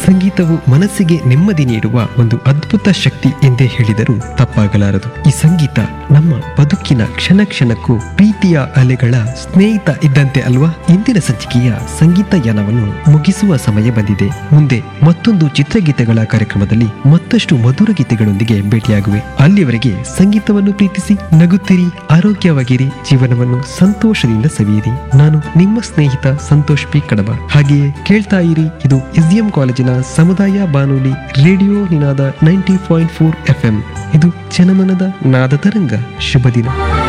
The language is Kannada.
ಸಂಗೀತವು ಮನಸ್ಸಿಗೆ ನೆಮ್ಮದಿ ನೀಡುವ ಒಂದು ಅದ್ಭುತ ಶಕ್ತಿ ಎಂದೇ ಹೇಳಿದರೂ ತಪ್ಪಾಗಲಾರದು ಈ ಸಂಗೀತ ನಮ್ಮ ಬದುಕಿನ ಕ್ಷಣ ಕ್ಷಣಕ್ಕೂ ಪ್ರೀತಿಯ ಅಲೆಗಳ ಸ್ನೇಹಿತ ಇದ್ದಂತೆ ಅಲ್ವಾ ಇಂದಿನ ಸಂಚಿಕೆಯ ಸಂಗೀತ ಯಾನವನ್ನು ಮುಗಿಸುವ ಸಮಯ ಬಂದಿದೆ ಮುಂದೆ ಮತ್ತೊಂದು ಚಿತ್ರಗೀತೆಗಳ ಕಾರ್ಯಕ್ರಮದಲ್ಲಿ ಮತ್ತಷ್ಟು ಮಧುರ ಗೀತೆಗಳೊಂದಿಗೆ ಭೇಟಿಯಾಗುವೆ ಅಲ್ಲಿಯವರೆಗೆ ಸಂಗೀತವನ್ನು ಪ್ರೀತಿಸಿ ನಗುತ್ತಿರಿ ಆರೋಗ್ಯವಾಗಿರಿ ಜೀವನವನ್ನು ಸಂತೋಷದಿಂದ ಸವಿಯಿರಿ ನಾನು ನಿಮ್ಮ ಸ್ನೇಹಿತ ಸಂತೋಷ್ ಪಿ ಕಡಬ ಹಾಗೆಯೇ ಕೇಳ್ತಾ ಇರಿ ಇದು ಎಸ್ಡಿಎಂ ಕಾಲೇಜಿನ ಸಮುದಾಯ ಬಾನುಲಿ radio Ninada ninety point four F ಇದು ಜನಮನದ ನಾದ ತರಂಗ ಶುಭ ದಿನ